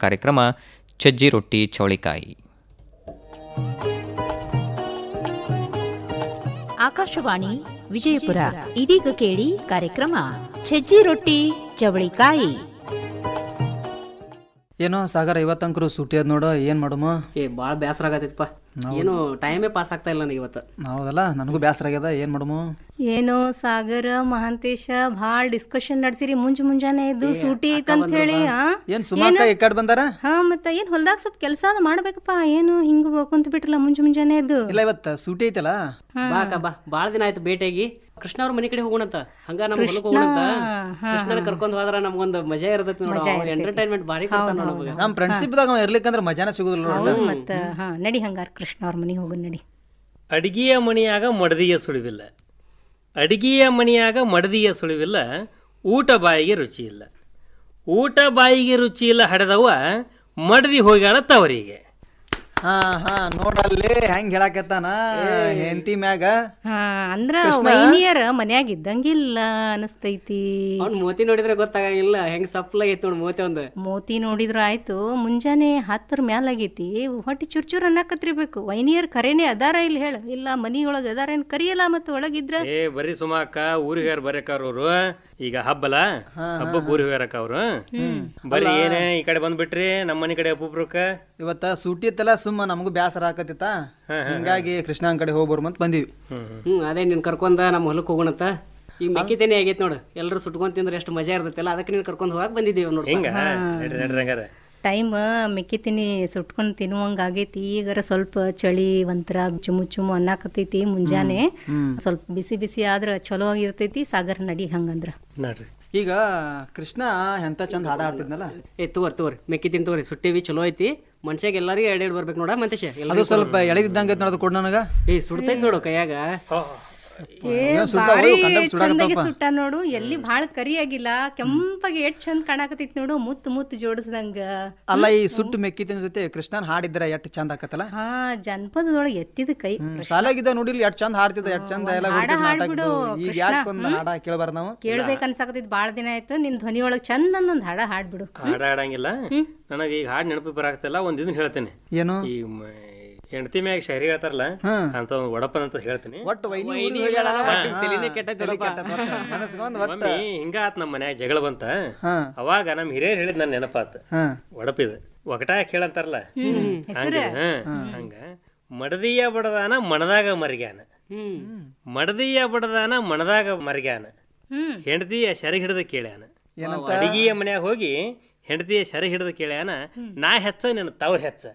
ಕಾರ್ಯಕ್ರಮ ಸಜ್ಜಿ ರೊಟ್ಟಿ ಚೌಳಿಕಾಯಿ ಆಕಾಶವಾಣಿ ವಿಜಯಪುರ ಇದೀಗ ಕೇಳಿ ಕಾರ್ಯಕ್ರಮ ಸಜ್ಜಿ ರೊಟ್ಟಿ ಚವಳಿಕಾಯಿ ಏನೋ ಸಾಗರ ಇವತ್ತಂಕರು ಸೂಟಿ ಅದ್ ನೋಡು ಏನ್ ಮಾಡಮ್ಮ ಏ ಭಾಳ ಬೇಸರ ಆಗತ್ತೈತಪ್ಪ ಏನು ಟೈಮೇ ಪಾಸ್ ಆಗ್ತಾ ಇಲ್ಲ ನನಗೆ ಇವತ್ತು ಹೌದಲ್ಲ ನನಗೂ ಬೇಸರ ಆಗ್ಯದ ಏನ್ ಮಾಡಮ್ಮ ಏನೋ ಸಾಗರ ಮಹಾಂತೇಶ ಭಾಳ ಡಿಸ್ಕಷನ್ ನಡ್ಸಿರಿ ಮುಂಜ್ ಮುಂಜಾನೆ ಇದ್ದು ಸೂಟಿ ಐತಂತ ಹೇಳಿ ಆ ಏನ್ ಸುಮಾಕ ಈ ಕಡೆ ಬಂದಾರ ಹಾ ಮತ್ತ ಏನ್ ಹೊಲ್ದಾಗ ಸ್ವಲ್ಪ ಕೆಲಸ ಮಾಡ್ಬೇಕಪ್ಪ ಏನು ಹಿಂಗ ಕುಂತ ಬಿಟ್ರಲ್ಲ ಮುಂಜ್ ಮುಂಜಾನೆ ಎದ್ದು ಇಲ್ಲ ಇವತ್ತ ಸೂಟಿ ಐತಲ್ಲ ಬಾ ಅಕ್ಕ ಬಾ ಭಾಳ ದಿನ ಆಯ್ತು ಭೇಟಿಯಾಗಿ ಕೃಷ್ಣ ಅವ್ರ ಮನೆ ಕಡೆ ಹೋಗೋಣಂತ ಹಂಗ ನಮ್ ಹೊಲಕ್ಕೆ ಹೋಗೋಣಂತ ಕೃಷ್ಣನ ಕರ್ಕೊಂಡ್ ಹೋದ್ರ ನಮ್ಗೊಂದು ಮಜಾ ಇರ್ತೈತಿ ನೋಡ ಎಂಟರ್ಟೈನ್ಮೆಂಟ್ ಭಾರಿ ಕೊಡ್ತಾನ ನೋಡ್ ನಮಗ. ನಮ್ ಫ್ರೆಂಡ್ಶಿಪ್ ದಾಗ ಇರ್ಲಿಕ್ಕಂದ್ರ ಮಜಾನ ಸಿಗುದಿಲ್ಲ ನೋಡು. ಹೌದು ಮತ್ತ ಹಾ ನಡಿ ಹಂಗಾರ ಕೃಷ್ಣ ಅವ್ರ ಮನಿಗೆ ಹೋಗು ನಡಿ ಅಡಿಗೆಯ ಮಣಿಯಾಗ ಮಡದಿಯ ಸುಳಿವಿಲ್ಲ ಅಡಿಗೆಯ ಮಣಿಯಾಗ ಮಡದಿಯ ಸುಳಿವಿಲ್ಲ ಊಟ ಬಾಯಿಗೆ ರುಚಿ ಇಲ್ಲ ಊಟ ಬಾಯಿಗೆ ರುಚಿ ಇಲ್ಲ ಹಡೆದವ ಮಡದಿ ಹೋಗ್ಯಾಳ ತವರಿಗೆ ಹಾ ಹಾ ನೋಡಲ್ಲಿ ಹೆಂಗ್ ಹೇಳಾಕತ್ತಾನ ಹೆಂಡತಿ ಮ್ಯಾಗ ಹಾ ಅಂದ್ರ ವೈನಿಯರ ಮನ್ಯಾಗ ಇದ್ದಂಗಿಲ್ಲ ಅನಸ್ತೈತಿ ಅವ್ನ್ ಮೋತಿ ನೋಡಿದ್ರೆ ಗೊತ್ತಾಗಂಗಿಲ್ಲ ಹೆಂಗ್ ಸಪ್ಲಾಗೈತಿ ನೋಡ್ ಮೋತಿ ಒಂದ್ ಮೋತಿ ನೋಡಿದ್ರ ಆಯ್ತು ಮುಂಜಾನೆ ಹತ್ತರ ಮ್ಯಾಲ ಆಗೈತಿ ಹೊಟ್ಟಿ ಚುರ್ ಚುರ್ ಅನ್ನಕತ್ತಿರ್ಬೇಕು ವೈನಿಯರ್ ಕರೇನೆ ಅದಾರ ಇಲ್ಲಿ ಹೇಳ ಇಲ್ಲ ಮನಿಯೊಳಗ ಅದಾರ ಏನ್ ಕರಿಯಲ್ಲ ಮತ್ತ ಒಳಗಿದ್ರ ಏ ಬರೀ ಸುಮಾಕ ಊರಿಗೆ ಯಾರು ಬರಕ ಅವ್ರು ಈಗ ಹಬ್ಬಲ ಹಬ್ಬಕ್ಕೆ ಊರಿಗೆ ಹೋಗ್ಯಾರಕ್ಕ ಅವ್ರು ಬರೀ ಏನೇ ಈ ಕಡೆ ಬಂದ್ಬಿಟ್ರಿ ನಮ್ಮ ಮನೆ ಕಡೆ ಒಬ್ಬೊಬ್ರಕ್ಕ ಇವತ್ತ ಸೂಟಿ ಇತ್ತಲ್ಲ ಸುಮ್ಮ ನಮಗೂ ಬೇಸರ ಆಕತ್ತಿತ್ತ ಹಿಂಗಾಗಿ ಕೃಷ್ಣನ್ ಕಡೆ ಹೋಗಿ ಬರ್ಮಂತ ಬಂದಿವಿ ಹ್ಮ್ ಅದೇ ನೀನ್ ಕರ್ಕೊಂಡ ನಮ್ಮ ಹೊಲಕ್ಕೆ ಹೋಗೋಣಂತ ಈಗ ಮೆಕ್ಕಿತೇನೆ ಆಗೈತಿ ನೋಡು ಎಲ್ಲರೂ ಸುಟ್ಕೊಂಡ್ ತಿಂದ್ರೆ ಎಷ್ಟು ಮಜಾ ಇರ್ತೈತಲ್ಲ ಅದಕ್ಕೆ ನೀನ್ ಕರ್ಕೊಂಡ್ ಹೋಗಕ್ ಬಂದಿದ್ದೀವಿ ನೋಡ್ ಹಿಂಗ ನಡ್ರಿ ನಡ್ರಿ ಹಂಗಾರ ಟೈಮ್ ಮೆಕ್ಕಿ ತಿನ್ನಿ ಸುಟ್ಕೊಂಡು ತಿನ್ನುವಂಗ ಆಗೈತಿ ಈಗರ ಸ್ವಲ್ಪ ಚಳಿ ಒಂಥರ ಚುಮು ಚುಮು ಅನ್ನಕತ್ತೈತಿ ಮುಂಜಾನೆ ಸ್ವಲ್ಪ ಬಿಸಿ ಬಿಸಿ ಆದ್ರ ಚಲೋ ಆಗಿರ್ತೈತಿ ಸಾಗರ್ ನಡಿ ಹಂಗಂದ್ರ ನಡ್ರಿ ಈಗ ಕೃಷ್ಣ ಎಂತ ಚಂದ ಹಾಡ ಆಡ್ತಿದ್ನಲ್ಲ ಏ ತಗೋರಿ ತಗೋರಿ ಮೆಕ್ಕಿ ತಿನ್ ತಗೋರಿ ಸುಟ್ಟಿವಿ ಚಲೋ ಐತಿ ಮನ್ಷ್ಯಾಗ ಎಲ್ಲಾರಿಗೂ ಎರಡ್ ಎರಡ್ ಬರ್ಬೇಕು ನೋಡ ಮಂತೇಶ ಅದು ಸ್ವಲ್ಪ ಎಳೆದಿದ್ದಂಗ ನೋಡೋದು ಕೊಡ್ ನನಗ ಏ ಸುಡ್ತೈತಿ ನೋಡು ಕೈಯಾಗ ಏನ್ ಸುಡ್ತಾವ್ ಭಾರಿ ಅವು, ಕಂಡಮ್ ಸುಡಾಕತ್ತಾವಪ್ಪ. ಚಂದಾಗಿ ಸುಟ್ಟ ನೋಡು ಎಲ್ಲಿ ಭಾಳ ಕರಿ ಆಗಿಲ್ಲ ಕೆಂಪಗೆ ಎಷ್ಟ್ ಚಂದ ಕಾಣಕತ್ತೈತಿ ನೋಡು ಮುತ್ತು ಮುತ್ತು ಜೋಡಿಸ್ದಂಗ ಅಲ್ಲ ಈ ಸುಟ್ಟು ಮೆಕ್ಕಿತಿನ ಜೊತೆ ಕೃಷ್ಣನ್ ಹಾಡಿದ್ರ ಎಷ್ಟ್ ಚಂದ ಆಕತ್ತಲ್ಲ ಹಾ ಜನಪದದೊಳಗೆ ಎತ್ತಿದ ಕೈ ಶಾಲಾಗಿದ್ದ ನೋಡಿಲ್ಲ ಎಷ್ಟ್ ಚಂದ ಹಾಡ್ತಿದ್ದ ಎಷ್ಟ್ ಚಂದ ಎಲ್ಲ ಹಾಡ ಹಾಡ್ಬಿಡು, ಈಗ ಯಾಕೆ ಒಂದ್ ಹಾಡ ಕೇಳಬಾರ್ದ ನಾವು ಕೇಳ್ಬೇಕ್ ಅನ್ಸಾಕತ್ತೈತಿ ಭಾಳ ದಿನ ಆಯ್ತು ನಿನ್ ಧ್ವನಿ ಒಳಗ್ ಚಂದ ಒಂದ್ ಹಾಡ ಹಾಡ್ಬಿಡು ಹಾಡ ಹಾಡಂಗಿಲ್ಲ ನನಗೆ ಈಗ ಹಾಡು ನೆನಪು ಬರಾಕ್ತಿಲ್ಲ ಒಂದ್ ಇದನ್ನ ಹೇಳ್ತೇನೆ ಏನು ಈ ಮ- ಹೆಂಡತಿ ಮ್ಯಾಗ ಶಹರಿ ಹೇಳ್ತಾರಲ್ಲ ಹ್ಮ್. ಅಂತ ಒಂದು ಒಡಪನ್ ಅಂತ ಹೇಳ್ತೀನಿ ಒಟ್ಟು ವೈನಿ ವೈನಿ ಊರಿಗೆ ಹೋಗ್ಯಾಳ. ಒಟ್ಟು ಹಾ, ತಲೆನೇ ಕೆಟ್ಟೈತೆ ತಲೆ ನೋಡಪ್ಪ. ಕೆಟ್ಟೈತೆ ಒಟ್ಟು. ನೆನಸ್ಕೊಂಡ್ ಒಟ್ಟು. ಮಮ್ಮಿ ಹಿಂಗ ಆತ್ ನಮ್ಮ ಮನ್ಯಾಗ ಜಗಳ ಬಂತ ಹಾ ಅವಾಗ ನಮ್ ಹಿರಿಯರ್ ಹೇಳಿದ್ ನನ್ ನೆನಪಾತ್ ಹಾ ಒಡಪಿದ ಒಗಟಾಗ ಹೇಳಂತಾರಲ್ಲ ಹಂಗ ಹಾ, ಹಂಗ ಮಡದಿಯ ಬಡದಾನ ಮಣದಾಗ ಮರಿಗ್ಯಾನ ಹ್ಮ್ ಮಡದಿಯ ಬಡದಾನ ಮಣದಾಗ ಮರಿಗ್ಯಾನ ಹ್ಮ್ ಹೆಂಡತಿಯ ಸೆರಗ್ ಹಿಡಿದ ಕೇಳ್ಯಾನ ಅಡಿಗೆಯ ಮನ್ಯಾಗ ಹೋಗಿ ಹೆಂಡತಿಯ ಸೆರಗ್ ಹಿಡಿದ ಕೇಳ್ಯಾನ ನಾ ಹೆಚ್ಚ ನಿನ್ನ ತವ್ರ ಹೆಚ್ಚ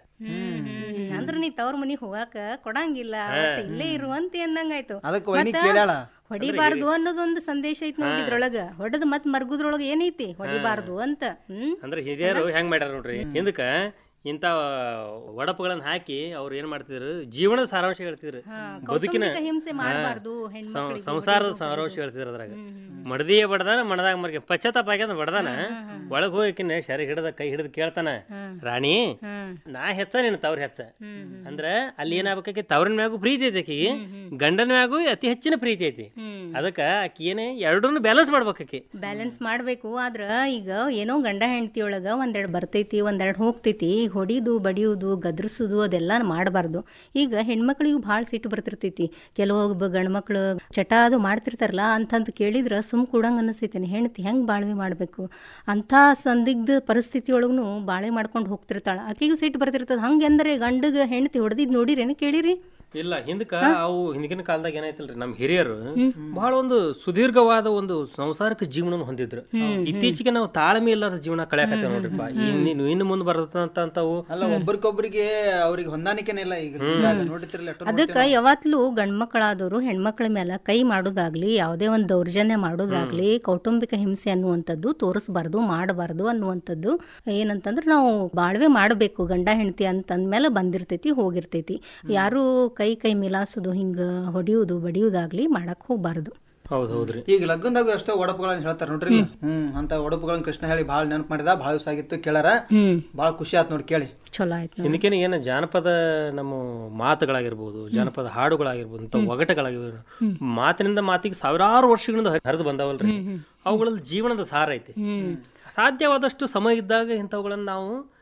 ಅಂದ್ರ ನೀ ತವ್ರ ಮನಿಗ್ ಹೋಗಾಕ ಕೊಡಂಗಿಲ್ಲ ಒಟ್ಟ ಇಲ್ಲೇ ಇರುವಂತಿ ಅಂದಂಗಾಯ್ತು ಅದಕ್ಕೆ ವೈನಿ ಮತ್ತ ಕೇಳ್ಯಾಳ ಹೊಡಿಬಾರ್ದು ಅನ್ನೋದೊಂದು ಸಂದೇಶ ಐತಿ ನೋಡಿದ್ರೊಳಗ ಹೊಡೆದ್ ಮತ್ ಮರ್ಗುದ್ರೊಳಗ ಏನೈತಿ ಹೊಡಿಬಾರ್ದು ಅಂತ ಹ್ಮ್ ಅಂದ್ರೆ ಹಿರಿಯರು ಹೆಂಗ್ ಮಾಡ್ಯಾರ ನೋಡ್ರಿ ಹಿಂದಕ್ಕ ಇಂಥ ಒಡಪುಗಳನ್ನ ಹಾಕಿ ಅವ್ರು ಏನ್ ಮಾಡ್ತಿದ್ರು ಜೀವನದ ಸಾರಾಂಶ ಹೇಳ್ತಿದ್ರು ಬದುಕಿನ ಕೌಟುಂಬಿಕ ಹಿಂಸೆ ಮಾಡಬಾರ್ದು ಸಂ- ಹೆಣ್ಮಕ್ಳಿಗೆ ಸಂಸಾರದ ಸಾರಾಂಶ ಹೇಳ್ತಿದ್ರು ಅದ್ರಾಗ ಮಡದಿಯ ಬಡದಾನ ಮಣದಾಗ ಮರ್ಗೆ ಪಶ್ಚಾತ್ತಾಪ ಆಗ್ಯದ ಬಡದಾನ ಒಳಗ್ ಹೋಗಿನ ಶರಿ ಹಿಡದ ಕೈ ಹಿಡಿದು ಕೇಳ್ತಾನ ರಾಣಿ ನಾ ಹೆಚ್ಚ ನೀನು ತವ್ರ ಹೆಚ್ಚ ಅಂದ್ರ ಅಲ್ಲಿ ಏನಾಗ್ಬೇಕಾಕಿ ತವ್ರನ ಮ್ಯಾಗೂ ಪ್ರೀತಿ ಐತಿ ಆಕಿಗೆ ಗಂಡನ ಮ್ಯಾಗೂ ಅತಿ ಹೆಚ್ಚಿನ ಪ್ರೀತಿ ಐತಿ ಅದಕ್ಕ ಆಕಿ ಏನೇ ಎರಡನ್ನೂ ಬ್ಯಾಲೆನ್ಸ್ ಮಾಡ್ಬೇಕಾಕಿ ಬ್ಯಾಲೆನ್ಸ್ ಮಾಡ್ಬೇಕು ಆದ್ರ ಈಗ ಏನೋ ಗಂಡ ಹೆಂಡತಿ ಒಳಗ ಒಂದೆರಡು ಬರ್ತೈತಿ ಒಂದೆರಡು ಹೋಗ್ತೈತಿ ಈಗ ಹೊಡಿದು ಬಡಿಯುವುದು ಗದ್ರಸುದು ಅದೆಲ್ಲ ಮಾಡಬಾರ್ದು ಈಗ ಹೆಣ್ಮಕ್ಳಿಗೂ ಭಾಳ ಸಿಟ್ಟು ಬರ್ತಿರ್ತೈತಿ ಕೆಲವೊಬ್ಬ ಗಂಡ್ಮಕ್ಳು ಚಟ ಅದು ಮಾಡ್ತಿರ್ತಾರಲ್ಲ ಅಂತಂದು ಕೇಳಿದ್ರ ಸುಮ್ ಕೂಡಂಗ್ ಅನಿಸ್ತೈತಿ ಹೆಂಡತಿ ಹೆಂಗ್ ಬಾಳ್ವೆ ಮಾಡ್ಬೇಕು ಅಂತ ಸಂದಿಗ್ಧ ಪರಿಸ್ಥಿತಿ ಒಳಗೂ ಬಾಳೆ ಮಾಡ್ಕೊಂಡು ಹೋಗ್ತಿರ್ತಾಳ ಆಕಿಗೂ ಸಿಟ್ಟು ಬರ್ತಿರ್ತದ ಹಂಗೆಂದ್ರೆ ಗಂಡಗ ಹೆಂಡತಿ ಹೊಡೆದಿದ್ ನೋಡಿರೇನು ಕೇಳಿರಿ ಇಲ್ಲ ಹಿಂದಕ್ಕ ಅವು ಹಿಂದಿನ ಕಾಲದಾಗ ಏನಾಯ್ತಲ್ರಿ ನಮ್ ಹಿರಿಯರು ಬಹಳ ಒಂದು ಸುದೀರ್ಘವಾದ ಒಂದು ಸಂಸಾರಿಕ ಜೀವನ ಹೊಂದಿದ್ರು ಇತ್ತೀಚೆಗೆ ನಾವು ತಾಳ್ಮೆ ಇಲ್ಲದ ಜೀವನ ಕಳ್ಯಾಕತ್ತೇವ್ ನೋಡ್ರಿಪ್ಪ ಇನ್ನು ಇನ್ನು ಮುಂದೆ ಬರ್ತಂತವು ಅಲ್ಲ ಒಬ್ರಿಗೊಬ್ರಿಗೆ ಅವ್ರಿಗೆ ಹೊಂದಾಣಿಕೆನೇ ಇಲ್ಲ ಈಗ ಹಿಂಗಾಗಿ ನೋಡಿತಿರಲ್ಲ ಎಷ್ಟೋ ಅದಕ್ಕೆ ಯಾವತ್ಲೂ ಗಂಡ್ಮಕ್ಳಾದವರು ಹೆಣ್ಮಕ್ಳ ಮೇಲೆ ಕೈ ಮಾಡೋದಾಗ್ಲಿ ಯಾವುದೇ ಒಂದು ದೌರ್ಜನ್ಯ ಮಾಡೋದಾಗ್ಲಿ ಕೌಟುಂಬಿಕ ಹಿಂಸೆ ಅನ್ನುವಂಥದ್ದು ತೋರಿಸ್ಬಾರ್ದು ಮಾಡಬಾರ್ದು ಅನ್ನುವಂಥದ್ದು ಏನಂತಂದ್ರೆ ನಾವು ಬಾಳ್ವೆ ಮಾಡಬೇಕು ಗಂಡ ಹೆಂಡತಿ ಅಂತಂದ್ಮೇಲೆ ಬಂದಿರ್ತೈತಿ ಹೋಗಿರ್ತೈತಿ ಯಾರು ಕೈ ಕೈ ಮಿಲಾಸುದು ಹಿಂಗ ಹೊಡಿಯುವುದು ಬಡಿಯುವುದಾಗ್ಲಿ ಮಾಡಕ್ ಹೋಗ್ಬಾರ್ದು ಹೌದ್ ಹೌದ್ರಿ ಈಗ ಲಗ್ನದಾಗ ಎಷ್ಟೋ ಒಡಪುಗಳನ್ನ ಹೇಳ್ತಾರ ನೋಡ್ರಿ ಇಲ್ಲ? ಹ್ಮ್ ಅಂತ ಒಡಪುಗಳನ್ನ ಕೃಷ್ಣ ಹೇಳಿ ಭಾಳ ನೆನಪು ಮಾಡಿದ ಭಾಳ ದಿವಸ ಆಗಿತ್ತು ಕೇಳಾರ ಹ್ಮ್ ಭಾಳ ಖುಷಿ ಆತ್ ನೋಡಿ ಕೇಳಿ ಚಲೋ ಆಯ್ತು ನೋಡಿ. ಹಿಂದಕ್ಕೇನೆ ಏನು ಜಾನಪದ ನಮ್ಮ ಮಾತುಗಳಾಗಿರ್ಬೋದು ಜಾನಪದ ಹಾಡುಗಳಾಗಿರ್ಬೋದು ಇಂಥ ಒಗಟಗಳಾಗಿರ್ಬೋದು ಮಾತಿನಿಂದ ಮಾತಿಗೆ ಸಾವಿರಾರು ವರ್ಷಗಳಿಂದ ಹರಿದು ಬಂದಾವಲ್ರಿ ಅವುಗಳಲ್ಲಿ ಜೀವನದ ಸಾರ ಐತಿ ಸಾಧ್ಯವಾದಷ್ಟು ಸಮಯ ಇದ್ದಾಗ ಇಂಥವುಗಳನ್ನ ನಾವು